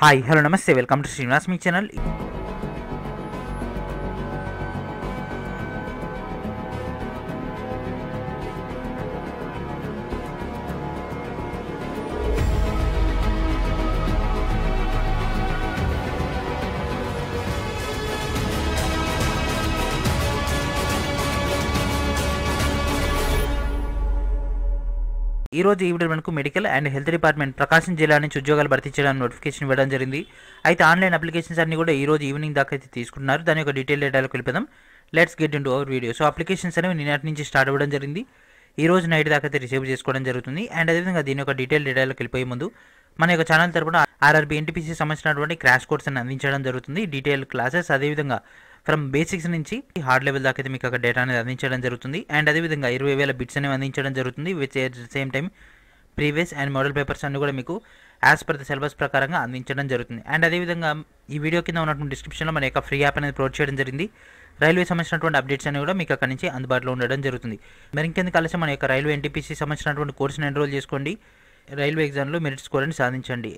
hi hello నమస్తే welcome to Srinivas మీ channel ఈ రోజు ఈ వీడియో మనకు medical and health department Prakasam జిల్లా నుంచి ఉద్యోగాలు భర్తీ చేయడానికి నోటిఫికేషన్ ఇవ్వడం జరిగింది అయితే ఆన్లైన్ అప్లికేషన్స్ అన్ని కూడా ఈ రోజు ఈవినింగ్ దాకా అయితే తీసుకుంటున్నారు దాని యొక్క డీటెయిల్ డేటాలకు వెళ్ళిపోదాం let's get into our video so applications అనేవి నిన్నటి నుంచి స్టార్ట్ అవ్వడం జరిగింది ఈ రోజు నైట్ దాకా అయితే రిసీవ్ చేసుకోవడం జరుగుతుంది అండ్ అదేవిధంగా దీని యొక్క డీటెయిల్ డేటాలకు వెళ్ళిపోయే ముందు మన యొక్క ఛానల్ తరపున ఆర్ఆర్బీ ఎన్టీపీసీ సంబంధించినటువంటి క్రాష్ కోర్స్ అని అందించడం జరుగుతుంది డీటెయిల్ క్లాసెస్ అదేవిధంగా ఫ్రమ్ బేసిక్స్ నుంచి హార్డ్ లెవెల్ దాకా అయితే మీకు ఒక డేటా అనేది అందించడం జరుగుతుంది అండ్ అదేవిధంగా ఇరవై వేల బిట్స్ అనేవి అందించడం జరుగుతుంది with at the same time previous and model papers అన్ని కూడా మీకు యాజ్ పర్ ద సిలబస్ ప్రకారంగా అందించడం జరుగుతుంది అండ్ అదేవిధంగా ఈ వీడియో కింద ఉన్నటువంటి డిస్క్రిప్షన్లో మన యొక్క ఫ్రీ యాప్ అనేది ప్రొవైడ్ చేయడం జరిగింది రైల్వే సంబంధించినటువంటి అప్డేట్స్ అనేవి కూడా మీకు అక్కడి నుంచి అందుబాటులో ఉండడం జరుగుతుంది మరి ఇంకెందుకు కలిసి మన యొక్క రైల్వే ఎన్టీపీసీ సంబంధించినటువంటి కోర్సును ఎన్రోల్ చేసుకోండి రైల్వే ఎగ్జామ్లో మెరిట్ స్కోర్ అని సాధించండి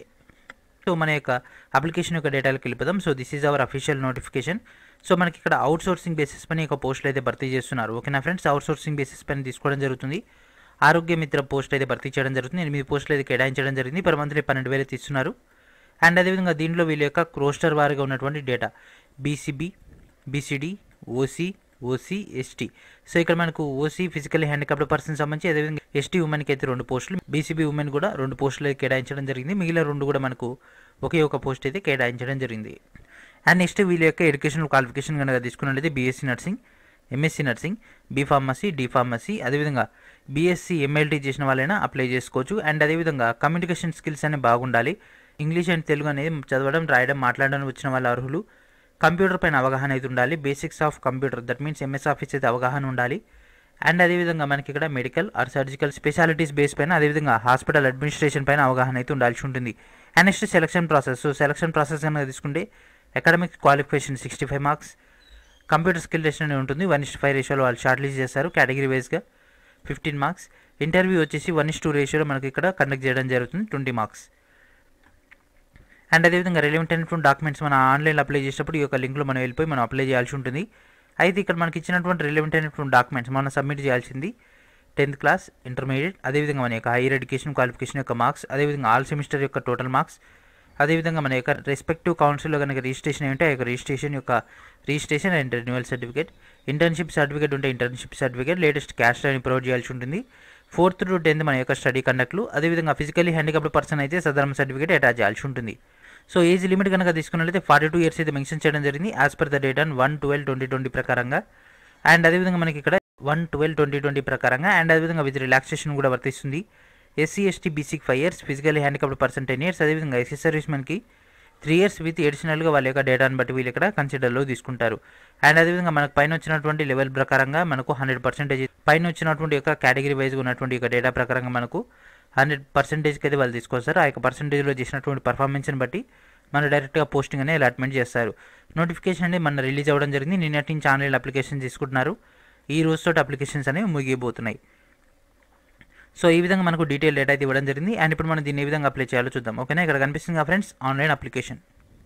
సో మన యొక్క అప్లికేషన్ యొక్క డేటాలకు వెళ్ళిపోదాం so this is our official notification so మనకి ఇక్కడ అవుట్ సోర్సింగ్ బేసిస్ పైన ఒక పోస్టులు అయితే భర్తీ చేస్తున్నారు ఓకేనా ఫ్రెండ్స్ అవుట్ సోర్సింగ్ బేసిస్ పైన తీసుకోవడం జరుగుతుంది ఆరోగ్య మిత్ర పోస్ట్ అయితే భర్తీ చేయడం జరుగుతుంది ఎనిమిది పోస్టులు అయితే కేటాయించడం జరిగింది పర్ మంత్లీ పన్నెండు వేలు అయితే ఇస్తున్నారు అండ్ అదేవిధంగా దీంట్లో వీళ్ళ యొక్క రోస్టర్ వారిగా ఉన్నటువంటి data BCB BCD OC OC ST so ఇక్కడ మనకు ఓసీ ఫిజికల్లీ హ్యాండిక్యాప్డ్ పర్సన్ సంబంధించి అదేవిధంగా ఎస్టీ ఉమెన్కి అయితే రెండు పోస్టులు బీసీబీ ఉమెన్ కూడా రెండు పోస్టులు అయితే కేటాయించడం జరిగింది మిగిలిన రెండు కూడా మనకు ఒకే ఒక పోస్ట్ అయితే కేటాయించడం జరిగింది అండ్ నెక్స్ట్ వీళ్ళ యొక్క ఎడ్యుకేషనల్ క్వాలిఫికేషన్ కనుక తీసుకున్నట్లయితే BSc nursing MSc nursing B pharmacy D pharmacy అదేవిధంగా బీఎస్సీ ఎంఎల్టీ చేసిన వాళ్ళైనా అప్లై చేసుకోవచ్చు అండ్ అదేవిధంగా కమ్యూనికేషన్ స్కిల్స్ అనేవి బాగుండాలి ఇంగ్లీష్ అండ్ తెలుగు అనేది చదవడం రాయడం మాట్లాడడం వచ్చిన వాళ్ళ అర్హులు కంప్యూటర్ పైన అవగాహన అయితే ఉండాలి basics of computer that means MS office అయితే అవగాహన ఉండాలి అండ్ అదేవిధంగా మనకి ఇక్కడ medical or surgical specialities base పైన అదేవిధంగా హాస్పిటల్ అడ్మినిస్ట్రేషన్ పైన అవగాహన అయితే ఉండాల్సి ఉంటుంది and next selection process so selection process కనుక తీసుకుంటే academic qualification sixty five marks computer skill test అనేది ఉంటుంది వన్ ఇస్ ఫైవ్ రేషియోలో వాళ్ళు షార్ట్ లిస్ట్ చేస్తారు కేటగిరీ వైజ్గా ఫిఫ్టీన్ మార్క్స్ ఇంటర్వ్యూ వచ్చేసి వన్ ఇస్ టూ రేషియోలో మనకి ఇక్కడ కండక్ట్ చేయడం జరుగుతుంది ట్వంటీ మార్క్స్ అండ్ అదేవిధంగా రిలవెంట్ అయినటువంటి డాక్యుమెంట్స్ మన ఆన్లైన్లో అప్లై చేసేటప్పుడు ఈ యొక్క లింక్లో మనం వెళ్ళిపోయి మనం అప్లై చేయాల్సి ఉంటుంది అయితే ఇక్కడ మనకి ఇచ్చినటువంటి రిలవెంట్ అయినటువంటి డాక్యుమెంట్స్ మనం సబ్మిట్ చేయాల్సింది టెన్త్ క్లాస్ ఇంటర్మీడియట్ అదేవిధంగా మన యొక్క హైయర్ ఎడ్యుకేషన్ క్వాలిఫికేషన్ యొక్క మార్క్స్ అదేవిధంగా ఆల్ సెమిస్టర్ యొక్క టోటల్ మార్క్స్ అదేవిధంగా మన యొక్క రెస్పెక్టివ్ కౌన్సిల్లో కనుక రిజిస్ట్రేషన్ ఏంటంటే ఆ యొక్క రిజిస్ట్రేషన్ యొక్క registration and renewal certificate internship certificate ఉంటే ఇంటర్న్షిప్ సర్టిఫికేట్ లేటెస్ట్ క్యాస్ట్ అని ప్రొవైడ్ చేయాల్సి ఉంటుంది ఫోర్త్ టు టెన్త్ మన యొక్క స్టడీ కండక్ట్లు అదేవిధంగా ఫిజికల్లీ హ్యాండిక్యాప్డ్ పర్సన్ అయితే సదరం సర్టిఫికేట్ అటాచ్ చేయాల్సి ఉంటుంది సో ఏజ్ లిమిట్ కనుక తీసుకున్నట్లయితే ఫార్టీ టూ ఇయర్స్ అయితే మెన్షన్ చేయడం జరిగింది as per the date on one twelve twenty twenty ప్రకారంగా అండ్ అదేవిధంగా మనకి ఇక్కడ వన్ ట్వెల్వ్ ట్వంటీ ట్వంటీ ప్రకారంగా అండ్ అదేవిధంగా విత్ రిలాక్సేషన్ కూడా వర్తిస్తుంది ఎస్సీ ఎస్టీ బీసీకి five years physically handicapped person ten years అదేవిధంగా ఎస్సీ సర్వీస్ మనకి త్రీ ఇయర్స్ విత్ ఎడిషనల్గా వాళ్ళ యొక్క డేటాను బట్టి వీళ్ళు ఇక్కడ కన్సిడర్లో తీసుకుంటారు అండ్ అదేవిధంగా మనకు పైన వచ్చినటువంటి లెవెల్ ప్రకారంగా మనకు హండ్రెడ్ పర్సెంటేజ్ పైన వచ్చినటువంటి యొక్క కేటగిరీ వైజ్గా ఉన్నటువంటి యొక్క డేటా ప్రకారంగా మనకు హండ్రెడ్ పర్సెంటేజ్కి అయితే వాళ్ళు తీసుకొస్తారు ఆ యొక్క పర్సెంటేజ్లో చేసినటువంటి పర్ఫార్మెన్స్ని బట్టి మన డైరెక్ట్గా పోస్టింగ్ అనేది అలాట్మెంట్ చేస్తారు నోటిఫికేషన్ అనేది మన రిలీజ్ అవ్వడం జరిగింది నిన్నటి నుంచి ఆన్లైన్ అప్లికేషన్ తీసుకుంటున్నారు ఈ రోజుతో అప్లికేషన్స్ అనేవి ముగిపోతున్నాయి సో ఈ విధంగా మనకు డీటెయిల్ డేటా అయితే ఇవ్వడం జరిగింది అండ్ ఇప్పుడు మనం దీన్ని ఏ విధంగా అప్లై చేయాలో చూద్దాం ఓకేనా ఇక్కడ కనిపిస్తుంది కదా ఫ్రెండ్స్ ఆన్లైన్ అప్లికేషన్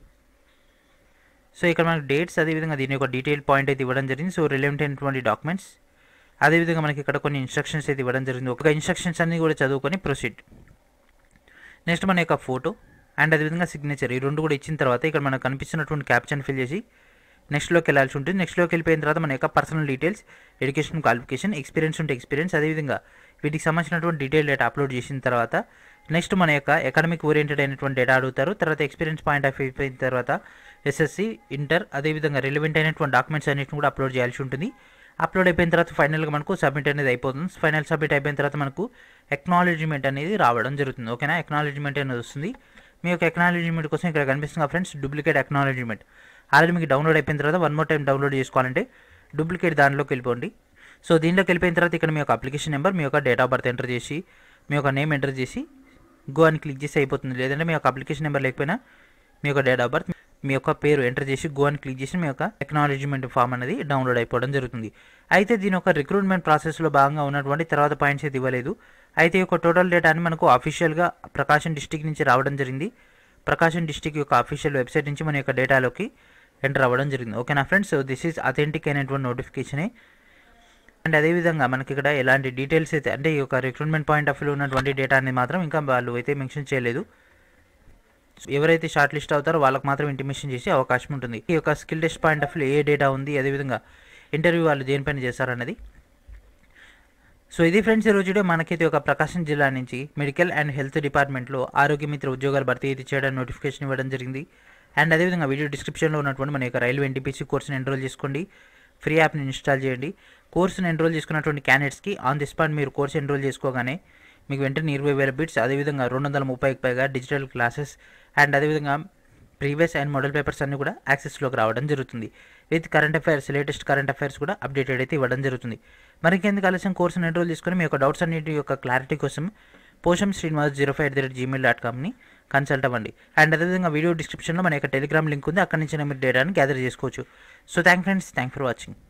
సో ఇక్కడ మనకు డేట్స్ అదేవిధంగా దీని యొక్క డీటెయిల్ పాయింట్ అయితే ఇవ్వడం జరిగింది సో రిలవెంట్ అయినటువంటి డాక్యుమెంట్స్ అదేవిధంగా మనకి ఇక్కడ కొన్ని ఇన్స్ట్రక్షన్స్ అయితే ఇవ్వడం జరిగింది ఒక ఇన్స్ట్రక్షన్స్ అన్ని కూడా చదువుకొని ప్రొసీడ్ నెక్స్ట్ మన యొక్క ఫోటో అండ్ అదేవిధంగా సిగ్నేచర్ ఈ రెండు కూడా ఇచ్చిన తర్వాత ఇక్కడ మనకు కనిపిస్తున్నటువంటి క్యాప్షన్ ఫిల్ చేసి నెక్స్ట్లోకి వెళ్ళాల్సి ఉంటుంది నెక్స్ట్లోకి వెళ్ళిపోయిన తర్వాత మన యొక్క personal details education qualification experience ఉంటే ఎక్స్పీరియన్స్ అదేవిధంగా వీటికి సంబంధించినటువంటి డీటెయిల్ డేటా అప్లోడ్ చేసిన తర్వాత నెక్స్ట్ మన యొక్క అకాడమిక్ ఓరియంటెడ్ అయినటువంటి డేటా అడుగుతారు తర్వాత ఎక్స్పీరియన్స్ పాయింట్ ఆఫ్ అయిపోయిన తర్వాత ఎస్ఎస్సి ఇంటర్ అదేవిధంగా రిలవెంట్ అయినటువంటి డాక్యుమెంట్స్ అన్నింటిని కూడా అప్లోడ్ చేయాల్సి ఉంటుంది అప్లోడ్ అయిపోయిన తర్వాత ఫైనల్గా మనకు సబ్మిట్ అనేది అయిపోతుంది ఫైనల్ సబ్మిట్ అయిపోయిన తర్వాత మనకు ఎక్నాలజ్మెంట్ అనేది రావడం జరుగుతుంది ఓకేనా ఎక్నాలజ్మెంట్ అనేది వస్తుంది మీ యొక్క ఎక్నాలజ్మెంట్ కోసం ఇక్కడ కనిపిస్తుంది ఫ్రెండ్స్ డూప్లికేట్ ఎక్నాలజ్మెంట్ ఆల్రెడీ మీకు డౌన్లోడ్ అయిపోయిన తర్వాత వన్ మోర్ టైం డౌన్లోడ్ చేసుకోవాలంటే డూప్లికేట్ దానిలోకి వెళ్ళిపోండి సో దీనిలోకి వెళ్ళిపోయిన తర్వాత ఇక్కడ మీ యొక్క అప్లికేషన్ నెంబర్ మీ యొక్క డేట్ ఆఫ్ బర్త్ ఎంటర్ చేసి మీ యొక్క నేమ్ ఎంటర్ చేసి గో అని క్లిక్ చేసి అయిపోతుంది లేదంటే మీ యొక్క అప్లికేషన్ నెంబర్ లేకపోయినా మీ యొక్క డేట్ ఆఫ్ బర్త్ మీ యొక్క పేరు ఎంటర్ చేసి గో అని క్లిక్ చేసి మీ యొక్క ఎక్నాలజ్మెంట్ ఫామ్ అనేది డౌన్లోడ్ అయిపోవడం జరుగుతుంది అయితే దీని యొక్క రిక్రూట్మెంట్ ప్రాసెస్లో భాగంగా ఉన్నటువంటి తర్వాత పాయింట్స్ అయితే ఇవ్వలేదు అయితే ఈ యొక్క టోటల్ డేటా అని మనకు అఫీషియల్గా ప్రకాశం డిస్టిక్ నుంచి రావడం జరిగింది ప్రకాశం డిస్టిక్ యొక్క అఫీషియల్ వెబ్సైట్ నుంచి మన యొక్క డేటాలోకి ఎంటర్ అవ్వడం జరిగింది ఓకేనా friends so this is authentic అయినటువంటి నోటిఫికేషనే అండ్ అదేవిధంగా మనకి ఇక్కడ ఎలాంటి డీటెయిల్స్ అయితే అంటే ఈ యొక్క రిక్రూట్మెంట్ పాయింట్ ఆఫ్ వ్యూ ఉన్నటువంటి డేటా అనేది మాత్రం ఇంకా వాళ్ళు అయితే మెన్షన్ చేయలేదు ఎవరైతే షార్ట్ లిస్ట్ అవుతారో వాళ్ళకి మాత్రం ఇంటిమేషన్ చేసే అవకాశం ఉంటుంది ఈ యొక్క skill test point of view ఏ డేటా ఉంది అదేవిధంగా ఇంటర్వ్యూ వాళ్ళు దేనిపైన చేస్తారన్నది సో ఇది ఫ్రెండ్స్ ఈరోజు వీడియో మనకైతే ఒక ప్రకాశం జిల్లా నుంచి మెడికల్ అండ్ హెల్త్ డిపార్ట్మెంట్లో ఆరోగ్య మిత్ర ఉద్యోగాలు భర్తీ అయితే చేయడానికి నోటిఫికేషన్ ఇవ్వడం జరిగింది అండ్ అదేవిధంగా వీడియో డిస్క్రిప్షన్లో ఉన్నటువంటి మన యొక్క రైల్వే ఎన్టీపీసీ కోర్సుని ఎన్రోల్ చేసుకోండి ఫ్రీ యాప్ని ఇన్స్టాల్ చేయండి కోర్సును ఎన్రోల్ చేసుకున్నటువంటి క్యాండిడేట్స్కి ఆన్ ది స్పాట్ మీరు కోర్సు ఎన్రోల్ చేసుకోగానే మీకు వెంటనే ఇరవై వేల బిట్స్ అదేవిధంగా రెండు వందల ముప్పైకి పైగా డిజిటల్ క్లాసెస్ అండ్ అదేవిధంగా ప్రీవియస్ అండ్ మోడల్ పేపర్స్ అన్ని కూడా యాక్సెస్లోకి రావడం జరుగుతుంది with current affairs latest current affairs కూడా అప్డేటెడ్ అయితే ఇవ్వడం జరుగుతుంది మరి ఇంకెందుకు ఆలస్యం కోర్సును ఎన్రోల్ చేసుకుని మీ యొక్క డౌట్స్ అన్నిటి యొక్క క్లారిటీ కోసం Posham Srinivas zero five at the rate gmail dot కామ్ని కన్సల్ట్ అవ్వండి అండ్ అదేవిధంగా వీడియో డిస్క్రిప్షన్లో మన యొక్క టెలిగ్రామ్ లింక్ ఉంది అక్కడి నుంచి మీరు డేటాని గ్యాదర్ చేసుకోవచ్చు so thank friends thank for watching